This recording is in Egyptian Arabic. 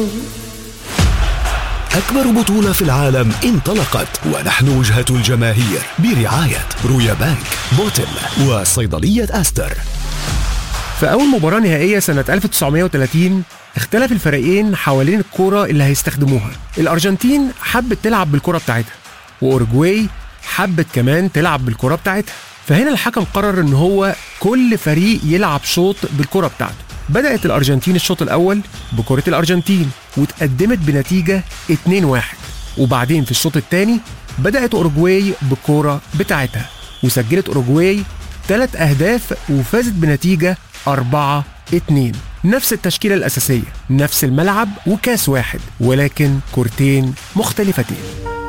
أكبر بطولة في العالم انطلقت ونحن وجهة الجماهير برعاية رويا بانك بوتل وصيدلية أستر في أول مباراة نهائية سنة 1930 اختلف الفريقين حوالين الكرة اللي هيستخدموها الأرجنتين حبت تلعب بالكرة بتاعتها وأورجواي حبت كمان تلعب بالكرة بتاعتها فهنا الحكم قرر ان هو كل فريق يلعب شوط بالكرة بتاعته بدأت الأرجنتين الشوط الأول بكرة الأرجنتين وتقدمت بنتيجة 2-1 وبعدين في الشوط الثاني بدأت أوروجواي بالكرة بتاعتها وسجلت أوروجواي ثلاث أهداف وفازت بنتيجة 4 2 نفس التشكيلة الأساسية نفس الملعب وكاس واحد ولكن كورتين مختلفتين